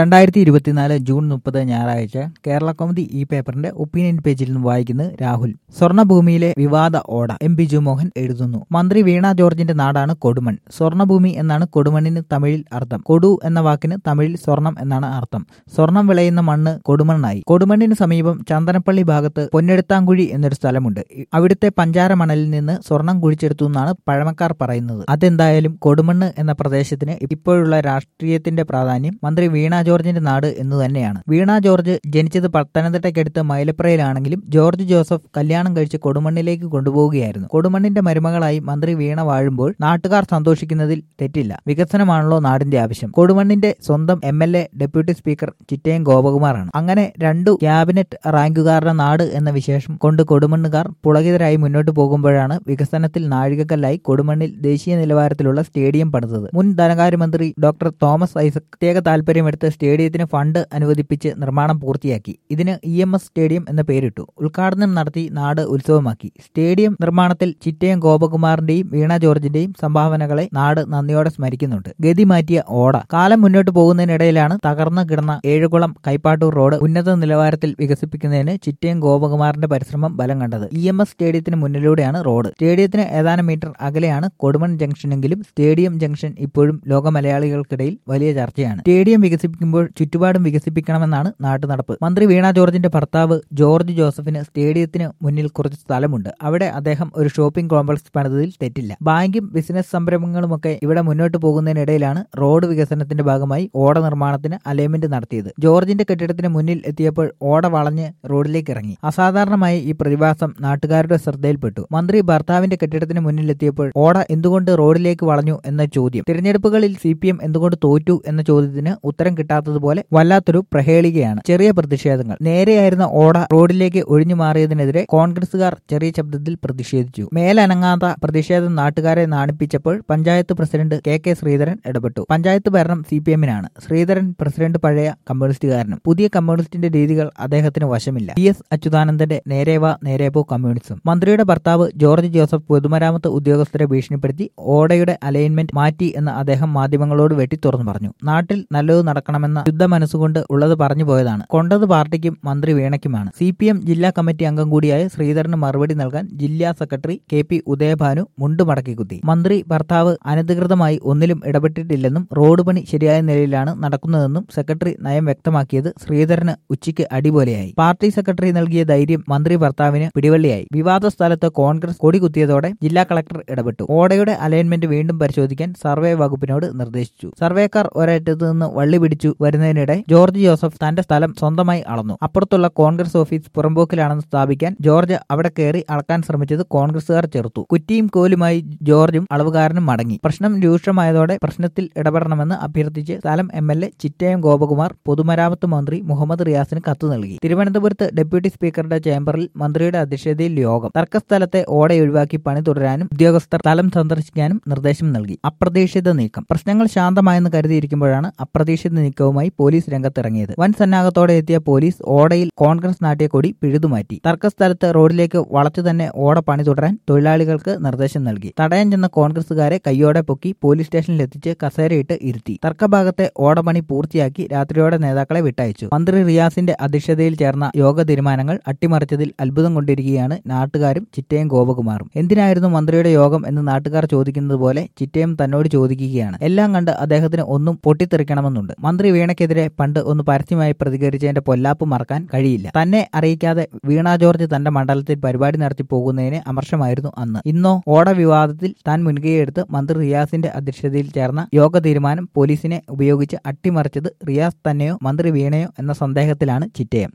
രണ്ടായിരത്തി ഇരുപത്തിനാല് ജൂൺ മുപ്പത് ഞായറാഴ്ച കേരള കൗമുദി ഈ പേപ്പറിന്റെ ഒപ്പീനിയൻ പേജിൽ നിന്ന് വായിക്കുന്നത് രാഹുൽ സ്വർണ്ണഭൂമിയിലെ വിവാദ ഓട എം ബിജു മോഹൻ എഴുതുന്നു മന്ത്രി വീണ ജോർജിന്റെ നാടാണ് കൊടുമൺ സ്വർണ്ണഭൂമി എന്നാണ് കൊടുമണ്ണിന് തമിഴിൽ അർത്ഥം കൊടു എന്ന വാക്കിന് തമിഴിൽ സ്വർണം എന്നാണ് അർത്ഥം സ്വർണം വിളയുന്ന മണ്ണ് കൊടുമണ്ണായി കൊടുമണ്ണിന് സമീപം ചന്ദനപ്പള്ളി ഭാഗത്ത് പൊന്നെടുത്താങ്കുഴി എന്നൊരു സ്ഥലമുണ്ട് അവിടുത്തെ പഞ്ചാര മണലിൽ നിന്ന് സ്വർണം കുഴിച്ചെടുത്തു എന്നാണ് പഴമക്കാർ പറയുന്നത് അതെന്തായാലും കൊടുമണ്ണ് എന്ന പ്രദേശത്തിന് ഇപ്പോഴുള്ള രാഷ്ട്രീയത്തിന്റെ പ്രാധാന്യം മന്ത്രി വീണ ജോർജിന്റെ നാട് എന്നു തന്നെയാണ് വീണ ജോർജ് ജനിച്ചത് പത്തനംതിട്ടയ്ക്കടുത്ത് മൈലപ്രയിലാണെങ്കിലും ജോർജ് ജോസഫ് കല്യാണം കഴിച്ച് കൊടുമണ്ണിലേക്ക് കൊണ്ടുപോവുകയായിരുന്നു കൊടുമണ്ണിന്റെ മരുമകളായി മന്ത്രി വീണ വാഴുമ്പോൾ നാട്ടുകാർ സന്തോഷിക്കുന്നതിൽ തെറ്റില്ല വികസനമാണല്ലോ നാടിന്റെ ആവശ്യം കൊടുമണ്ണിന്റെ സ്വന്തം M L A deputy speaker Chittayam ഗോപകുമാറാണ് അങ്ങനെ രണ്ടു ക്യാബിനറ്റ് റാങ്കുകാരുടെ നാട് എന്ന വിശേഷം കൊണ്ട് കൊടുമണ്ണുകാർ പുളകിതരായി മുന്നോട്ട് പോകുമ്പോഴാണ് വികസനത്തിൽ നാഴികക്കല്ലായി കൊടുമണ്ണിൽ ദേശീയ നിലവാരത്തിലുള്ള സ്റ്റേഡിയം പണിതത് മുൻ ധനകാര്യമന്ത്രി ഡോക്ടർ തോമസ് ഐസക് പ്രത്യേക താൽപര്യമെടുത്ത് സ്റ്റേഡിയത്തിന് ഫണ്ട് അനുവദിപ്പിച്ച് നിർമ്മാണം പൂർത്തിയാക്കി ഇതിന് ഇ എം എസ് സ്റ്റേഡിയം എന്ന പേരിട്ടു ഉദ്ഘാടനം നടത്തി നാട് ഉത്സവമാക്കി സ്റ്റേഡിയം നിർമ്മാണത്തിൽ ചിറ്റയം ഗോപകുമാറിന്റെയും വീണ ജോർജിന്റെയും സംഭാവനകളെ നാട് നന്ദിയോടെ സ്മരിക്കുന്നുണ്ട് ഗതി മാറ്റിയ ഓട കാലം മുന്നോട്ട് പോകുന്നതിനിടയിലാണ് തകർന്നു കിടന്ന ഏഴുകുളം കൈപ്പാട്ടൂർ റോഡ് ഉന്നത നിലവാരത്തിൽ വികസിപ്പിക്കുന്നതിന് ചിറ്റയം ഗോപകുമാറിന്റെ പരിശ്രമം ബലം കണ്ടത് ഇ എം എസ് സ്റ്റേഡിയത്തിന് മുന്നിലൂടെയാണ് റോഡ് സ്റ്റേഡിയത്തിന് ഏതാനും മീറ്റർ അകലെയാണ് കൊടുമൺ ജംഗ്ഷനെങ്കിലും സ്റ്റേഡിയം ജംഗ്ഷൻ ഇപ്പോഴും ലോക മലയാളികൾക്കിടയിൽ വലിയ ചർച്ചയാണ് സ്റ്റേഡിയം വികസിപ്പിക്കുമ്പോൾ ചുറ്റുപാടും വികസിപ്പിക്കണമെന്നാണ് നാട്ടുനടപ്പ് മന്ത്രി വീണ ജോർജിന്റെ ഭർത്താവ് ജോർജ് ജോസഫിന് സ്റ്റേഡിയത്തിന് മുന്നിൽ കുറച്ച് സ്ഥലമുണ്ട് അവിടെ അദ്ദേഹം ഒരു ഷോപ്പിംഗ് കോംപ്ലക്സ് പണിതതിൽ തെറ്റില്ല ബാങ്കും ബിസിനസ് സംരംഭങ്ങളുമൊക്കെ ഇവിടെ മുന്നോട്ട് പോകുന്നതിനിടയിലാണ് റോഡ് വികസനത്തിന്റെ ഭാഗമായി ഓട നിർമ്മാണത്തിന് അലൈൻമെന്റ് നടത്തിയത് ജോർജിന്റെ കെട്ടിടത്തിന് മുന്നിൽ എത്തിയപ്പോൾ ഓട വളഞ്ഞ് റോഡിലേക്ക് ഇറങ്ങി അസാധാരണമായ ഈ പ്രതിഭാസം നാട്ടുകാരുടെ ശ്രദ്ധയിൽപ്പെട്ടു മന്ത്രി ഭർത്താവിന്റെ കെട്ടിടത്തിന് മുന്നിലെത്തിയപ്പോൾ ഓട എന്തുകൊണ്ട് റോഡിലേക്ക് വളഞ്ഞു എന്ന ചോദ്യം തിരഞ്ഞെടുപ്പുകളിൽ സി പി എം എന്തുകൊണ്ട് തോറ്റു എന്ന ചോദ്യത്തിന് ഉത്തരം കിട്ടാത്തതുപോലെ വല്ലാത്തൊരു പ്രഹേളികയാണ് ചെറിയ പ്രതിഷേധങ്ങൾ നേരെയായിരുന്ന ഓട റോഡിലേക്ക് ഒഴിഞ്ഞു മാറിയതിനെതിരെ കോൺഗ്രസുകാർ ചെറിയ ശബ്ദത്തിൽ പ്രതിഷേധിച്ചു മേലനങ്ങാത്ത പ്രതിഷേധം നാട്ടുകാരെ നാണിപ്പിച്ചപ്പോൾ panchayat president K K Sreedharan ഇടപെട്ടു പഞ്ചായത്ത് ഭരണം സി പി എമ്മിനാണ് ശ്രീധരൻ പ്രസിഡന്റ് പഴയ കമ്മ്യൂണിസ്റ്റുകാരനും പുതിയ കമ്മ്യൂണിസ്റ്റിന്റെ രീതികൾ അദ്ദേഹത്തിന് വശമില്ല പി എസ് അച്യുതാനന്ദന്റെ നേരേവ നേരേപോ കമ്മ്യൂണിസം മന്ത്രിയുടെ ഭർത്താവ് ജോർജ് ജോസഫ് പൊതുമരാമത്ത് ഉദ്യോഗസ്ഥരെ ഭീഷണിപ്പെടുത്തി ഓടയുടെ അലൈൻമെന്റ് മാറ്റി എന്ന് അദ്ദേഹം മാധ്യമങ്ങളോട് വെട്ടി തുറന്നു പറഞ്ഞു നാട്ടിൽ നല്ലത് നടക്കണമെന്ന ശുദ്ധ മനസ്സുകൊണ്ട് ഉള്ളത് പറഞ്ഞു പോയതാണ് കൊണ്ടത് പാർട്ടിക്കും മന്ത്രി വീണയ്ക്കുമാണ് സി പി എം ജില്ലാ കമ്മിറ്റി അംഗം കൂടിയായ ശ്രീധരന് മറുപടി നൽകാൻ ജില്ലാ സെക്രട്ടറി കെ പി ഉദയഭാനു മുണ്ട് മടക്കി കുത്തി മന്ത്രി ഭർത്താവ് അനധികൃതമായി ഒന്നിലും ഇടപെട്ടിട്ടില്ലെന്നും റോഡ് പണി ശരിയായ നിലയിലാണ് നടക്കുന്നതെന്നും സെക്രട്ടറി നയം വ്യക്തമാക്കിയത് ശ്രീധരന് ഉച്ചയ്ക്ക് അടിപോലെയായി പാർട്ടി സെക്രട്ടറി നൽകിയ ധൈര്യം മന്ത്രി ഭർത്താവിന് പിടിവള്ളിയായി വിവാദ സ്ഥലത്ത് കോൺഗ്രസ് കൊടികുത്തിയതോടെ ജില്ലാ കളക്ടർ ഇടപെട്ടു ഓടയുടെ അലൈൻമെന്റ് വീണ്ടും പരിശോധിക്കാൻ സർവേ വകുപ്പിനോട് നിർദ്ദേശിച്ചു സർവേക്കാർ ഒരറ്റത്ത് നിന്ന് വള്ളി പിടിച്ചു വരുന്നതിനിടെ ജോർജ് ജോസഫ് തന്റെ സ്ഥലം സ്വന്തമായി അളന്നു അപ്പുറത്തുള്ള കോൺഗ്രസ് ഓഫീസ് പുറമ്പോക്കിലാണെന്ന് സ്ഥാപിക്കാൻ ജോർജ് അവിടെ കയറി അളക്കാൻ ശ്രമിച്ചത് കോൺഗ്രസുകാർ ചെറുത്തു കുറ്റിയും കോലുമായി ജോർജും അളവുകാരനും മടങ്ങി പ്രശ്നം രൂക്ഷമായതോടെ പ്രശ്നത്തിൽ ഇടപെടണമെന്ന് അഭ്യർത്ഥിച്ച് സ്ഥലം M L A Chittayam Gopakumar പൊതുമരാമത്ത് മന്ത്രി മുഹമ്മദ് റിയാസിന് കത്ത് നൽകി തിരുവനന്തപുരത്ത് ഡെപ്യൂട്ടി സ്പീക്കറുടെ ചേംബറിൽ മന്ത്രിയുടെ അധ്യക്ഷതയിൽ യോഗം തർക്കസ്ഥലത്തെ ഓടെ ഒഴിവാക്കി പണി തുടരാനും ഉദ്യോഗസ്ഥർ സ്ഥലം സന്ദർശിക്കാനും നിർദ്ദേശം നൽകി അപ്രതീക്ഷിത നീക്കം പ്രശ്നങ്ങൾ ശാന്തമായെന്ന് കരുതിയിരിക്കുമ്പോഴാണ് അപ്രതീക്ഷിത നീക്കവുമായി പോലീസ് രംഗത്തിറങ്ങിയത് വൻ സന്നാഹത്തോടെ എത്തിയ പോലീസ് ഓടയിൽ കോൺഗ്രസ് നാട്ടിയ കൊടി പിഴുതുമാറ്റി തർക്കസ്ഥലത്ത് റോഡിലേക്ക് വളച്ചു തന്നെ ഓട പണി തുടരാൻ തൊഴിലാളികൾക്ക് നിർദ്ദേശം നൽകി തടയാൻ ചെന്ന കോൺഗ്രസുകാരെ കൈയോടെ പൊക്കി പോലീസ് സ്റ്റേഷനിൽ എത്തിച്ച് കസേരയിട്ട് ഇരുത്തി തർക്കഭാഗത്തെ ഓടപണി പൂർത്തിയാക്കി രാത്രിയോടെ നേതാക്കളെ വിട്ടയച്ചു മന്ത്രി റിയാസിന്റെ അധ്യക്ഷതയിൽ ചേർന്ന യോഗ തീരുമാനങ്ങൾ അട്ടിമറിച്ചതിൽ അത്ഭുതം കൊണ്ടിരിക്കുകയാണ് നാട്ടുകാരും ചിറ്റയും ഗോപകുമാറും എന്തിനായിരുന്നു മന്ത്രിയുടെ യോഗം എന്ന് നാട്ടുകാർ ചോദിക്കുന്നത് പോലെ ചിറ്റയും തന്നോട് ചോദിക്കുകയാണ് എല്ലാം കണ്ട് അദ്ദേഹത്തിന് ഒന്നും പൊട്ടിത്തെറിക്കണമെന്നുണ്ട് മന്ത്രി വീണയ്ക്കെതിരെ പണ്ട് ഒന്ന് പരസ്യമായി പ്രതികരിച്ചതിന്റെ പൊല്ലാപ്പ് മറക്കാൻ കഴിയില്ല തന്നെ അറിയിക്കാതെ വീണ ജോർജ് തന്റെ മണ്ഡലത്തിൽ പരിപാടി നടത്തി പോകുന്നതിന് അമർഷമായിരുന്നു അന്ന് ഇന്നോ ഓട വിവാദത്തിൽ താൻ മുൻകൈയെടുത്ത് മന്ത്രി റിയാസിന്റെ അധ്യക്ഷതയിൽ ചേർന്ന യോഗ തീരുമാനം പോലീസിനെ ഉപയോഗിച്ച് അട്ടിമറിച്ചത് റിയാസ് തന്നെയോ മന്ത്രി വീണയോ എന്ന സന്ദേഹത്തിലാണ് ചിറ്റയം